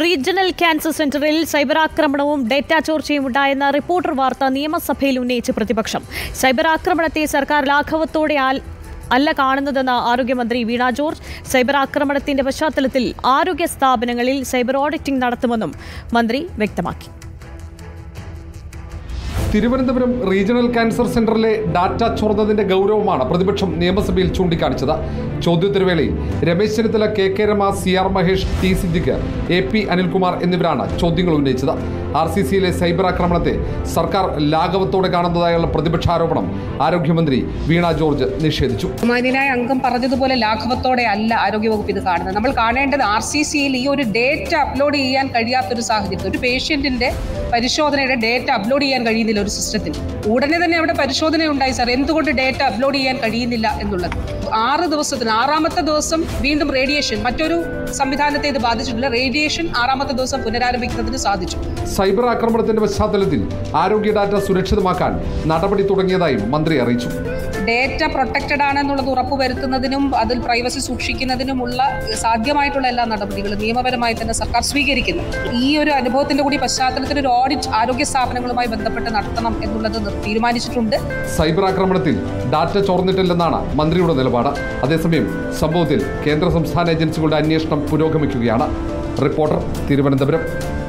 regional cancer സെന്ററിൽ cyber ആക്രമണവും data ചോർച്ചയും ഉണ്ടായെന്ന റിപ്പോർട്ടർ വാർത്ത നിയമസഭയിൽ ഉന്നയിച്ച് പ്രതിപക്ഷം സൈബർ ആക്രമണത്തെ സർക്കാർ ലാഘവത്തോടെ ആൽ- അല്ല കാണുന്നതെന്ന് ആരോഗ്യമന്ത്രി വീണ ജോർജ് സൈബർ ആക്രമണത്തിന്റെ പശ്ചാത്തലത്തിൽ ആരോഗ്യ സ്ഥാപനങ്ങളിൽ സൈബർ ഓഡിറ്റിംഗ് നടത്തുമെന്നും മന്ത്രി വ്യക്തമാക്കി തിരുവനന്തപുരം റീജിയണൽ ക്യാൻസർ സെന്ററിലെ ഡാറ്റ ചോർന്നതിന്റെ ഗൗരവമാണ് പ്രതിപക്ഷം നിയമസഭയിൽ ചൂണ്ടിക്കാണിച്ചത് ചോദ്യോത്തരവേളയിൽ Ramesh Chennithala K K Rama C R Mahesh T Siddique A P Anilkumar എന്നിവരാണ് ചോദ്യങ്ങൾ ഉന്നയിച്ചത് ആർ സി സിയിലെ സൈബർ ആക്രമണത്തെ സർക്കാർ ലാഘവത്തോടെ കാണുന്നതായുള്ള പ്രതിപക്ഷാരോപണം ആരോഗ്യമന്ത്രി വീണ ജോർജ് നിഷേധിച്ചു ബഹുമാന്യനായ അംഗം പറഞ്ഞതുപോലെ ലാഘവത്തോടെ അല്ല ആരോഗ്യവകുപ്പ് ഇത് കാണുന്നത് നമ്മൾ കാണേണ്ടത് ആർ സി സിയിൽ ഈ ഒരു ഡേറ്റ അപ്ലോഡ് ചെയ്യാൻ കഴിയാത്തൊരു സാഹചര്യത്തിൽ ഒരു പേഷ്യന്റിന്റെ പരിശോധനയുടെ ഡേറ്റ അപ്ലോഡ് ചെയ്യാൻ കഴിയുന്നില്ല ഒരു സിസ്റ്റത്തിൽ ഉടനെ തന്നെ അവിടെ പരിശോധന ഉണ്ടായി സാർ എന്തുകൊണ്ട് ഡേറ്റ അപ്ലോഡ് ചെയ്യാൻ കഴിയുന്നില്ല എന്നുള്ളത് ആറ് ദിവസത്തിന് ആറാമത്തെ ദിവസം വീണ്ടും റേഡിയേഷൻ മറ്റൊരു സംവിധാനത്തെ ഇത് ബാധിച്ചിട്ടില്ല റേഡിയേഷൻ ആറാമത്തെ ദിവസം പുനരാരംഭിക്കുന്നതിന് സാധിച്ചു സൈബർ ആക്രമണത്തിന്റെ പശ്ചാത്തലത്തിൽ ആരോഗ്യ ഡാറ്റ സുരക്ഷിതമാക്കാൻ നടപടി തുടങ്ങിയതായും മന്ത്രി അറിയിച്ചു ഡേറ്റ പ്രൊട്ടക്റ്റഡ് ആണെന്നുള്ളത് ഉറപ്പുവരുത്തുന്നതിനും അതിൽ പ്രൈവസി സൂക്ഷിക്കുന്നതിനുമുള്ള സാധ്യമായിട്ടുള്ള എല്ലാ നടപടികളും നിയമപരമായി തന്നെ സർക്കാർ സ്വീകരിക്കുന്നു ഈ ഒരു അനുഭവത്തിന്റെ കൂടി പശ്ചാത്തലത്തിൽ ഒരു ഓഡിറ്റ് ആരോഗ്യ സ്ഥാപനങ്ങളുമായി ബന്ധപ്പെട്ട് നടത്തണം എന്നുള്ളത് നിർ- തീരുമാനിച്ചിട്ടുണ്ട് സൈബർ ആക്രമണത്തിൽ ഡാറ്റ ചോർന്നിട്ടില്ലെന്നാണ് മന്ത്രിയുടെ നിലപാട് അതേസമയം സംഭവത്തിൽ കേന്ദ്ര സംസ്ഥാന ഏജൻസികളുടെ അന്വേഷണം പുരോഗമിക്കുകയാണ് റിപ്പോർട്ടർ തിരുവനന്തപുരം